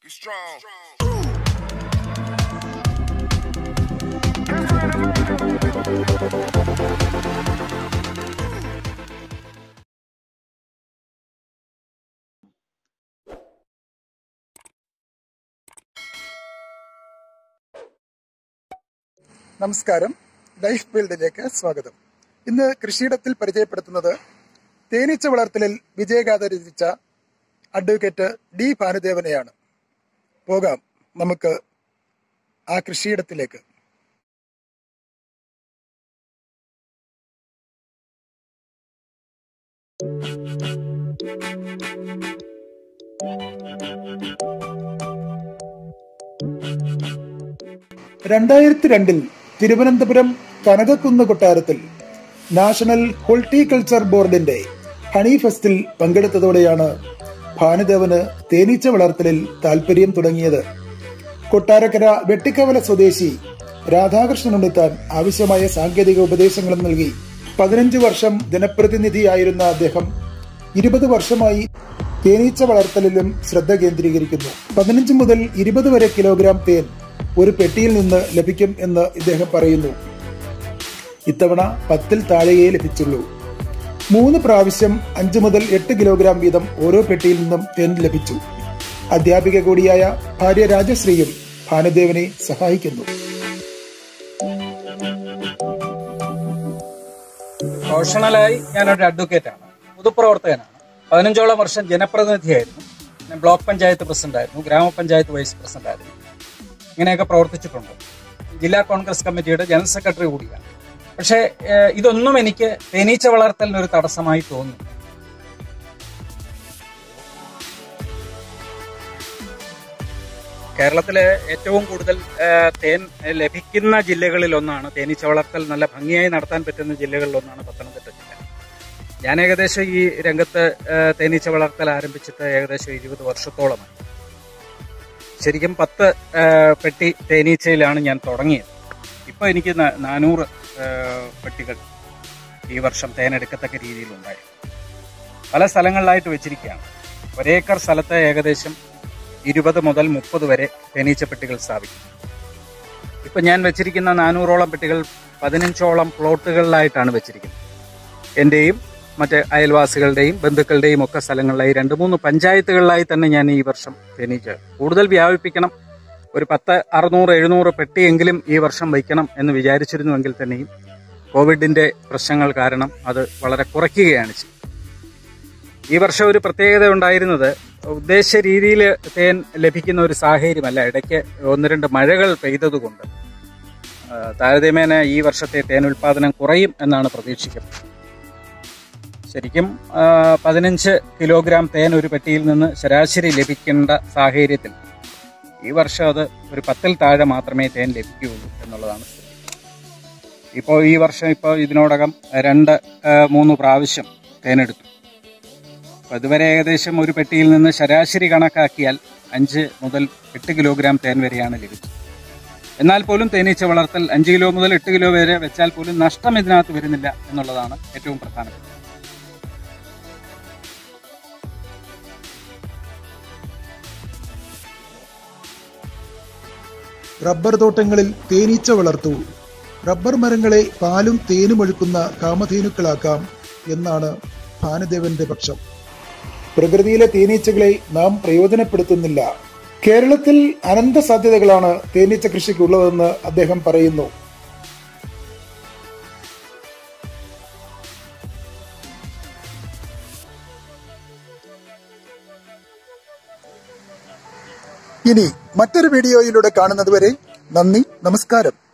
Be strong. നമസ്കാരം life ബിൽഡിലേക്ക് സ്വാഗതം ഇന്ന് കൃഷിയിടത്തിൽ പരിചയപ്പെടുത്തുന്നത് തേനീച്ച വളർത്തലിൽ വിജയഗാഥ രചിച്ച അഡ്വക്കേറ്റ് ഡി ഭാനുദേവനെയാണ് പോകാം നമുക്ക് ആ കൃഷിയിടത്തിലേക്ക് രണ്ടായിരത്തി രണ്ടിൽ തിരുവനന്തപുരം കനകക്കുന്ന് കൊട്ടാരത്തിൽ നാഷണൽ ഹോർട്ടിക്കൾച്ചർ ബോർഡിന്റെ ഹണി ഫെസ്റ്റിൽ പങ്കെടുത്തതോടെയാണ് ഭാനുദേവന് തേനീച്ച വളർത്തലിൽ താല്പര്യം തുടങ്ങിയത് കൊട്ടാരക്കര വെട്ടിക്കവല സ്വദേശി രാധാകൃഷ്ണൻ ഉണ്ണിത്താൻ ആവശ്യമായ സാങ്കേതിക ഉപദേശങ്ങളും നൽകി പതിനഞ്ച് വർഷം ജനപ്രതിനിധിയായിരുന്ന അദ്ദേഹം ഇരുപത് വർഷമായി തേനീച്ച വളർത്തലിലും ശ്രദ്ധ കേന്ദ്രീകരിക്കുന്നു പതിനഞ്ച് മുതൽ ഇരുപത് വരെ കിലോഗ്രാം തേൻ ഒരു പെട്ടിയിൽ നിന്ന് ലഭിക്കും എന്ന് ഇദ്ദേഹം പറയുന്നു ഇത്തവണ പത്തിൽ താഴെയേ ലഭിച്ചുള്ളൂ മൂന്ന് പ്രാവശ്യം അഞ്ച് മുതൽ എട്ട് കിലോഗ്രാം വീതം ഓരോ പെട്ടിയിൽ നിന്നും തേൻ ലഭിച്ചു അധ്യാപിക കൂടിയായ ഭാര്യ രാജശ്രീയും ഭാനുദേവനെ സഹായിക്കുന്നു പ്രൊഫഷണലായി ഞാനൊരു അഡ്വക്കേറ്റ് ആണ് പൊതുപ്രവർത്തകനാണ് പതിനഞ്ചോളം വർഷം ജനപ്രതിനിധിയായിരുന്നു ഞാൻ ബ്ലോക്ക് പഞ്ചായത്ത് പ്രസിഡന്റ് ആയിരുന്നു ഗ്രാമപഞ്ചായത്ത് വൈസ് പ്രസിഡന്റ് ആയിരുന്നു ഇങ്ങനെയൊക്കെ പ്രവർത്തിച്ചിട്ടുണ്ട് ജില്ലാ കോൺഗ്രസ് കമ്മിറ്റിയുടെ ജനറൽ സെക്രട്ടറി കൂടിയാണ് പക്ഷേ ഏഹ്, ഇതൊന്നും എനിക്ക് തേനീച്ച വളർത്തലിന് ഒരു തടസ്സമായി തോന്നുന്നു കേരളത്തിലെ ഏറ്റവും കൂടുതൽ ആ, തേൻ ലഭിക്കുന്ന ജില്ലകളിൽ ഒന്നാണ് തേനീച്ച വളർത്തൽ നല്ല ഭംഗിയായി നടത്താൻ പറ്റുന്ന ജില്ലകളിൽ ഒന്നാണ് പത്തനംതിട്ട ജില്ല ഞാൻ ഏകദേശം ഈ രംഗത്ത് ആ, തേനീച്ച വളർത്തൽ ആരംഭിച്ചിട്ട് ഏകദേശം ഇരുപത് വർഷത്തോളമായി ശരിക്കും പത്ത് ആ, പെട്ടി തേനീച്ചയിലാണ് ഞാൻ തുടങ്ങിയത് ഇപ്പൊ എനിക്ക് ന- നാനൂറ് ആ, പെട്ടികൾ ഈ വർഷം തേനെടുക്കത്തക്ക രീതിയിലുണ്ടായി പല സ്ഥലങ്ങളിലായിട്ട് വെച്ചിരിക്കുകയാണ് ഒരേക്കർ സ്ഥലത്ത് ഏകദേശം ഇരുപത് മുതൽ മുപ്പത് വരെ തേനീച്ച പെട്ടികൾ സ്ഥാപിക്കും ഇപ്പൊ ഞാൻ വെച്ചിരിക്കുന്ന നാനൂറോളം പെട്ടികൾ പതിനഞ്ചോളം പ്ലോട്ടുകളിലായിട്ടാണ് വെച്ചിരിക്കുന്നത് എന്റെയും മറ്റ് അയൽവാസികളുടെയും ബന്ധുക്കളുടെയും ഒക്കെ സ്ഥലങ്ങളിലായി രണ്ട് മൂന്ന് പഞ്ചായത്തുകളിലായി തന്നെ ഞാൻ ഈ വർഷം തേനീച്ച കൂടുതൽ വ്യാപിപ്പിക്കണം ഒരു പത്ത് അറുന്നൂറ് എഴുന്നൂറ് പെട്ടിയെങ്കിലും ഈ വർഷം വയ്ക്കണം എന്ന് വിചാരിച്ചിരുന്നുവെങ്കിൽ തന്നെയും കോവിഡിന്റെ പ്രശ്നങ്ങൾ കാരണം അത് വളരെ കുറയ്ക്കുകയാണ് ചെയ്തത് ഈ വർഷം ഒരു പ്രത്യേകത ഉണ്ടായിരുന്നത് ഉദ്ദേശ രീതിയിൽ തേൻ ലഭിക്കുന്ന ഒരു സാഹചര്യമല്ല ഇടയ്ക്ക് ഒന്ന് രണ്ട് മഴകൾ പെയ്തതുകൊണ്ട് ആ, താരതമ്യേന ഈ വർഷത്തെ തേൻ ഉൽപാദനം കുറയും എന്നാണ് പ്രതീക്ഷിക്കുന്നത് ശരിക്കും ആ, പതിനഞ്ച് കിലോഗ്രാം തേൻ ഒരു പെട്ടിയിൽ നിന്ന് ശരാശരി ലഭിക്കേണ്ട സാഹചര്യത്തിൽ ഈ വർഷം അത് ഒരു പത്തിൽ താഴെ മാത്രമേ തേൻ ലഭിക്കുകയുള്ളൂ എന്നുള്ളതാണ് സ്ഥിതി. ഇപ്പോൾ ഈ വർഷം ഇപ്പോൾ ഇതിനോടകം രണ്ട് ആ, മൂന്ന് പ്രാവശ്യം തേനെടുത്തു അപ്പൊ ഇതുവരെ ഏകദേശം ഒരു പെട്ടിയിൽ നിന്ന് ശരാശരി കണക്കാക്കിയാൽ അഞ്ച് മുതൽ എട്ട് കിലോഗ്രാം തേൻ വരെയാണ് ലഭിച്ചത് എന്നാൽ പോലും തേനീച്ച വളർത്തൽ അഞ്ച് കിലോ മുതൽ എട്ട് കിലോ വരെ വെച്ചാൽ പോലും നഷ്ടം ഇതിനകത്ത് വരുന്നില്ല എന്നുള്ളതാണ് ഏറ്റവും പ്രധാനപ്പെട്ടത് റബ്ബർ തോട്ടങ്ങളിൽ തേനീച്ച വളർത്തു റബ്ബർ മരങ്ങളെ പാലും തേനും ഒഴുക്കുന്ന കാമധേനുക്കളാക്കാം എന്നാണ് ഭാനുദേവന്റെ പക്ഷം പ്രകൃതിയിലെ തേനീച്ചകളെ നാം പ്രയോജനപ്പെടുത്തുന്നില്ല കേരളത്തിൽ അനന്ത സാധ്യതകളാണ് തേനീച്ച കൃഷിക്കുള്ളതെന്ന് അദ്ദേഹം പറയുന്നു ഇനി മറ്റൊരു വീഡിയോയിലൂടെ കാണുന്നതുവരെ നന്ദി നമസ്കാരം